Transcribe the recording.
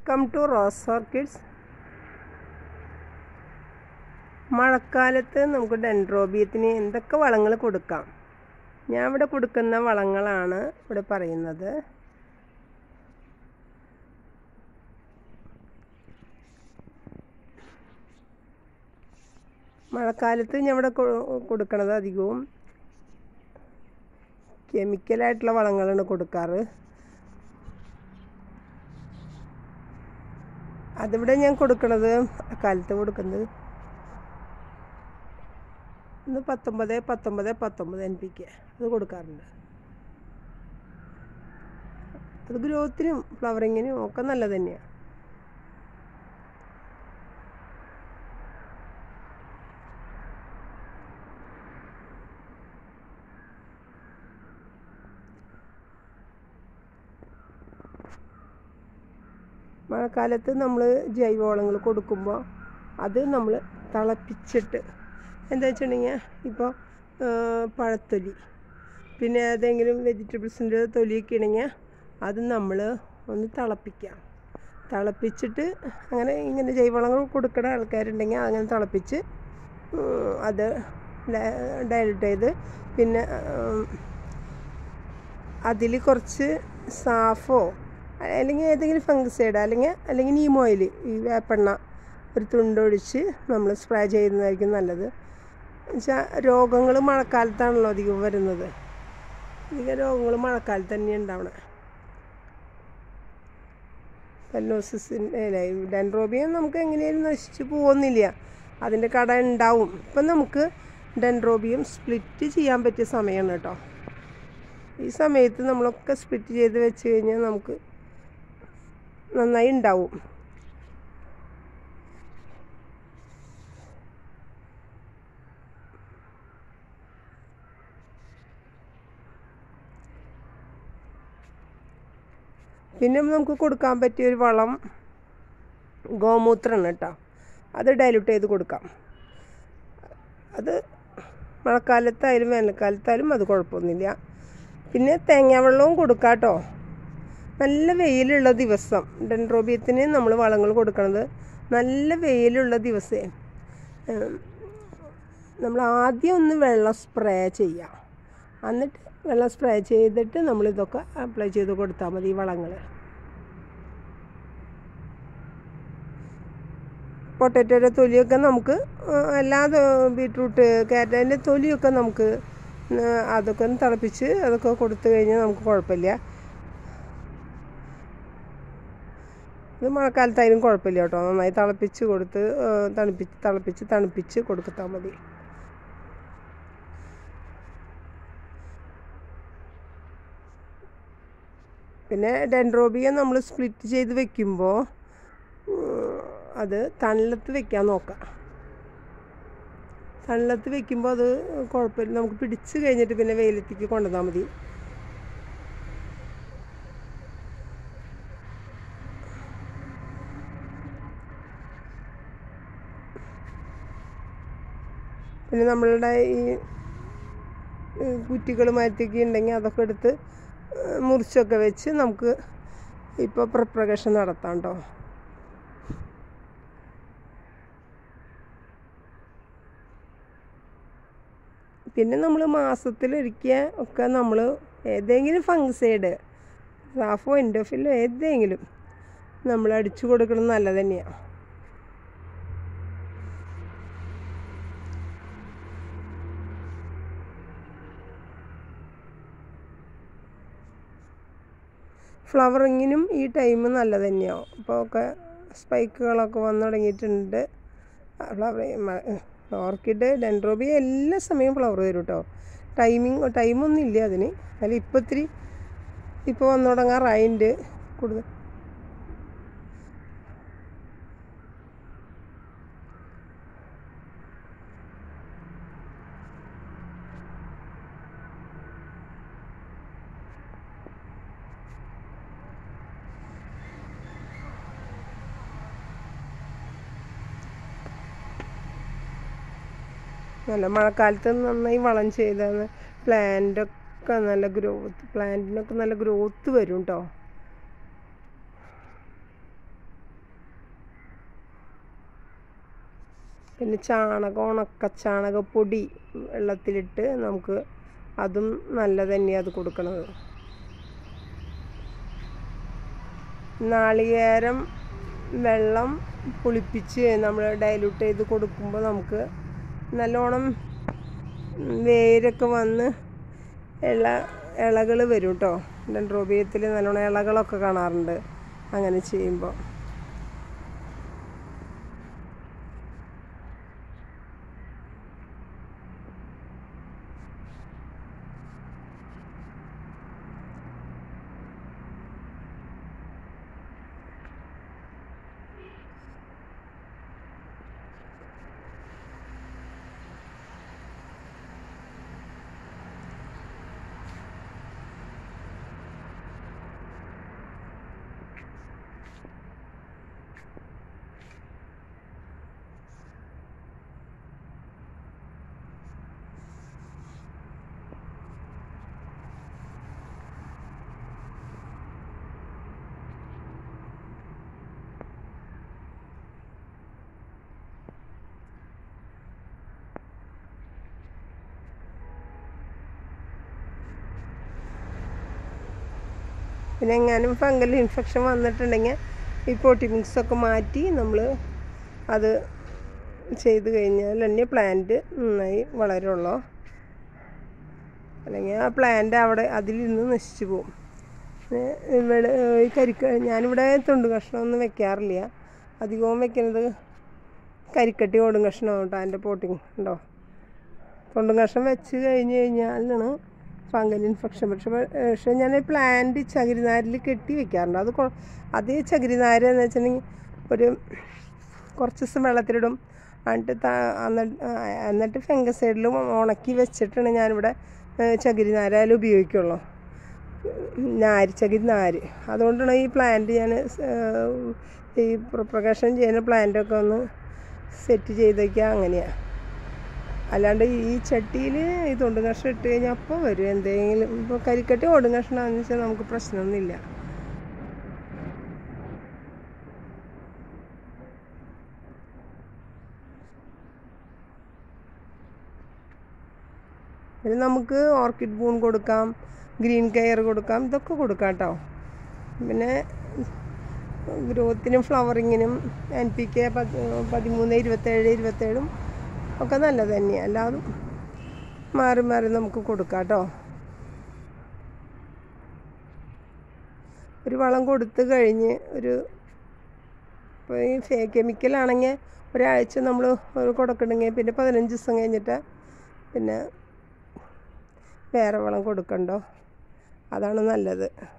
welcome to rose orchids മഴക്കാലത്ത് നമുക്ക് ഡെൻഡ്രോബിയത്തിന് എന്തൊക്കെ വളങ്ങൾ കൊടുക്കാം ഞാൻ ഇവിടെ കൊടുക്കുന്ന വളങ്ങളാണ് ഇവിടെ പറയുന്നത് മഴക്കാലത്ത് ഞാൻ ഇവിടെ കൊ- കൊടുക്കണത് അധികവും കെമിക്കലായിട്ടുള്ള വളങ്ങളാണ് കൊടുക്കാറ് അതിവിടെ ഞാൻ കൊടുക്കണത് കാലത്ത് കൊടുക്കുന്നത് ഇന്ന് പത്തൊമ്പത് പത്തൊമ്പത് പത്തൊമ്പത് എൻ പി കെ അത് കൊടുക്കാറുണ്ട് അത് ഗ്രോത്തിനും ഫ്ലവറിങ്ങിനും ഒക്കെ നല്ലത് തന്നെയാണ് മഴക്കാലത്ത് നമ്മൾ ജൈവവളങ്ങൾ കൊടുക്കുമ്പോൾ അത് നമ്മൾ തിളപ്പിച്ചിട്ട് എന്താ വെച്ചിട്ടുണ്ടെങ്കിൽ ഇപ്പോൾ പഴത്തൊലി പിന്നെ ഏതെങ്കിലും വെജിറ്റബിൾസിൻ്റെ തൊലിയൊക്കെ ആണെങ്കിൽ അത് നമ്മൾ ഒന്ന് തിളപ്പിക്കാം തിളപ്പിച്ചിട്ട് അങ്ങനെ ഇങ്ങനെ ജൈവവളങ്ങൾ കൊടുക്കുന്ന ആൾക്കാരുണ്ടെങ്കിൽ അങ്ങനെ തിളപ്പിച്ച് ഉം, അത് ഡയലറ്റ് ചെയ്ത് പിന്നെ അതിൽ കുറച്ച് സാഫോ അല്ലെങ്കിൽ ഏതെങ്കിലും ഫംഗസൈഡ് അല്ലെങ്കിൽ അല്ലെങ്കിൽ നീം ഓയിൽ ഈ വേപ്പെണ്ണ ഒരു തുണ്ടൊഴിച്ച് നമ്മൾ സ്പ്രേ ചെയ്യുന്നതായിരിക്കും നല്ലത് എന്നുവെച്ചാൽ രോഗങ്ങൾ മഴക്കാലത്താണല്ലോ അധികം വരുന്നത് അധികം രോഗങ്ങൾ മഴക്കാലത്ത് തന്നെയാണ് ഉണ്ടാവണേ പെല്ലോസിസിൻ്റെ ഡെൻഡ്രോബിയം നമുക്ക് എങ്ങനെയും നശിച്ചു പോകുന്നില്ല അതിൻ്റെ കട ഉണ്ടാവും ഇപ്പം നമുക്ക് ഡെൻഡ്രോബിയം സ്പ്ലിറ്റ് ചെയ്യാൻ പറ്റിയ സമയമാണ് കേട്ടോ ഈ സമയത്ത് നമ്മളൊക്കെ സ്പ്ലിറ്റ് ചെയ്ത് വെച്ച് കഴിഞ്ഞാൽ നമുക്ക് നന്നായി ഉണ്ടാവും പിന്നെ നമുക്ക് കൊടുക്കാൻ പറ്റിയ ഒരു വളം ഗോമൂത്രമാണ് കേട്ടോ അത് ഡൈലൂട്ട് ചെയ്ത് കൊടുക്കാം അത് മഴക്കാലത്തായാലും വേനൽക്കാലത്തായാലും അത് കുഴപ്പമൊന്നുമില്ല പിന്നെ തേങ്ങാവെള്ളവും കൊടുക്കാം കേട്ടോ നല്ല വെയിലുള്ള ദിവസം ഡെൻഡ്രോബിയത്തിന് നമ്മൾ വളങ്ങൾ കൊടുക്കണത് നല്ല വെയിലുള്ള ദിവസേ ഉം, നമ്മൾ ആദ്യം ഒന്ന് വെള്ളം സ്പ്രേ ചെയ്യാം എന്നിട്ട് വെള്ളം സ്പ്രേ ചെയ്തിട്ട് നമ്മളിതൊക്കെ അപ്ലൈ ചെയ്ത് കൊടുത്താൽ മതി ഈ വളങ്ങൾ പൊട്ടറ്റോയുടെ തൊലിയൊക്കെ നമുക്ക് ഏഹ്, എല്ലാ തൊ- ബീട്രൂട്ട് ക്യാരറ്റിൻ്റെ തൊലിയൊക്കെ നമുക്ക് ഏഹ്, അതൊക്കെ ഒന്ന് തിളപ്പിച്ച് അതൊക്കെ കൊടുത്തു കഴിഞ്ഞാൽ നമുക്ക് കുഴപ്പമില്ല ഇത് മഴക്കാലത്തായാലും കുഴപ്പമില്ല കേട്ടോ നന്നായി തിളപ്പിച്ച് കൊടുത്ത് ഏഹ്, തണുപ്പിച്ച് തിളപ്പിച്ച് തണുപ്പിച്ച് കൊടുത്താൽ മതി പിന്നെ ഡെൻഡ്രോബിയ നമ്മൾ സ്പ്ലിറ്റ് ചെയ്ത് വെക്കുമ്പോൾ അത് തണലത്ത് വെക്കാൻ നോക്കാം തണലത്ത് വെക്കുമ്പോൾ അത് കുഴപ്പമില്ല നമുക്ക് പിടിച്ച് കഴിഞ്ഞിട്ട് പിന്നെ വെയിലത്തേക്ക് കൊണ്ടുവന്നാൽ മതി പിന്നെ നമ്മളുടെ ഈ കുറ്റികളുമായിട്ടൊക്കെ ഉണ്ടെങ്കിൽ അതൊക്കെ എടുത്ത് ഏഹ് മുറിച്ചൊക്കെ വെച്ച് നമുക്ക് ഇപ്പോൾ പ്രിപ്പറേഷൻ നടത്താം കേട്ടോ പിന്നെ നമ്മൾ മാസത്തിലൊരിക്കൽ ഒക്കെ നമ്മൾ ഏതെങ്കിലും ഫംഗസൈഡ് സാഫോ ഇൻഡോഫിലോ ഏതെങ്കിലും നമ്മൾ അടിച്ചു കൊടുക്കുന്നത് നല്ലത് തന്നെയാണ് ഫ്ലവറിങ്ങിനും ഈ ടൈം നല്ലത് തന്നെയാവും അപ്പോൾ ഒക്കെ സ്പൈക്കുകളൊക്കെ വന്നു തുടങ്ങിയിട്ടുണ്ട് ഫ്ലവർ ഓർക്കിഡ് ഡെൻഡ്രോബിയ എല്ലാ സമയവും ഫ്ലവർ തരും കേട്ടോ ടൈമിങ് ടൈമൊന്നും ഇല്ല അതിന് അതിൽ ഇപ്പോൾ ഇത്തിരി ഇപ്പോൾ വന്നു തുടങ്ങാറായിട്ടുണ്ട് കൂടുതൽ നല്ല മഴക്കാലത്ത് നന്നായി വളം ചെയ്താൽ പ്ലാന്റൊക്കെ നല്ല ഗ്രോത്ത് പ്ലാന്റിനൊക്കെ നല്ല ഗ്രോത്ത് വരും കേട്ടോ പിന്നെ ചാണകം ഉണക്ക ചാണകപ്പൊടി വെള്ളത്തിലിട്ട് നമുക്ക് അതും നല്ലത് തന്നെയാണ് അത് കൊടുക്കണത് നാളികേരം വെള്ളം പുളിപ്പിച്ച് നമ്മൾ ഡൈല്യൂട്ട് ചെയ്ത് കൊടുക്കുമ്പോൾ നമുക്ക് നല്ലോണം വേരൊക്കെ വന്ന് ഇള ഇളകൾ വരും കേട്ടോ ഡെൻഡ്രോബിയത്തിൽ നല്ലോണം ഇളകളൊക്കെ കാണാറുണ്ട് അങ്ങനെ ചെയ്യുമ്പോൾ പിന്നെ എങ്ങാനും ഫംഗൽ ഇൻഫെക്ഷൻ വന്നിട്ടുണ്ടെങ്കിൽ ഈ പോട്ടി മിക്സൊക്കെ മാറ്റി നമ്മൾ അത് ചെയ്ത് കഴിഞ്ഞാൽ തന്നെ പ്ലാന്റ് നന്നായി വളരുള്ളൂ അല്ലെങ്കിൽ ആ പ്ലാന്റ് അവിടെ അതിൽ നിന്ന് നശിച്ചു പോകും പിന്നെ ഇവിടെ ഈ കരിക്ക ഞാനിവിടെ തൊണ്ട് കഷ്ണമൊന്നും വെക്കാറില്ല അധികവും വെക്കുന്നത് കരിക്കട്ടി ഓടും കഷ്ണമാണ് കേട്ടോ അതിൻ്റെ പോട്ടിങ് ഉണ്ടോ തൊണ്ടും കഷ്ണം വെച്ച് കഴിഞ്ഞ് കഴിഞ്ഞാലാണ് ഫംഗൽ ഇൻഫെക്ഷൻ പക്ഷെ പക്ഷേ ഞാൻ പ്ലാന്റ് ചകിരിനാരിൽ കെട്ടി വെക്കാറുണ്ട് അത് കൊ- അതേ ചകിരിനാര് എന്ന് വെച്ചിട്ടുണ്ടെങ്കിൽ ഒരു കുറച്ച് ദിവസം വെള്ളത്തിലിടും എന്നിട്ട് ത- എന്നിട്ട് ആ, എന്നിട്ട് ഫംഗസൈഡിലും ഉണക്കി വെച്ചിട്ടാണ് ഞാനിവിടെ ചകിരിനാരായാലും ഉപയോഗിക്കുള്ളൂ നാര് ചകിരി നാര് അതുകൊണ്ടാണ് ഈ പ്ലാന്റ് ഞാൻ ഈ പ്രൊപ്പഗേഷൻ ചെയ്യുന്ന പ്ലാന്റൊക്കെ ഒന്ന് സെറ്റ് ചെയ്ത് വയ്ക്കുക അങ്ങനെയാണ് അല്ലാണ്ട് ഈ ചട്ടിയിൽ ഈ തൊണ്ട് കഷ്ണം ഇട്ട് കഴിഞ്ഞാൽ അപ്പോൾ വരും എന്തെങ്കിലും ഇപ്പോൾ കരിക്കട്ടി ഓടും കഷ്ണമെന്ന് വെച്ചാൽ നമുക്ക് പ്രശ്നമൊന്നുമില്ല പിന്നെ നമുക്ക് ഓർക്കിഡ് ബൂൺ കൊടുക്കാം ഗ്രീൻ കെയർ കൊടുക്കാം ഇതൊക്കെ കൊടുക്കാം കേട്ടോ പിന്നെ ഗ്രോത്തിനും ഫ്ലവറിങ്ങിനും എൻ പി കെ പതിമൂന്ന് ഇരുപത്തേഴ് ഇരുപത്തേഴും ഒക്കെ നല്ലത് തന്നെയാണ് അല്ലാതെ മാറി മാറി നമുക്ക് കൊടുക്കാം കേട്ടോ ഒരു വളം കൊടുത്തു കഴിഞ്ഞ് ഒരു ഇപ്പോൾ ഈ ഫേ കെമിക്കലാണെങ്കിൽ ഒരാഴ്ച നമ്മൾ കൊടുക്കണമെങ്കിൽ പിന്നെ പതിനഞ്ച് ദിവസം കഴിഞ്ഞിട്ട് പിന്നെ വേറെ വളം കൊടുക്കണ്ടോ അതാണ് നല്ലത്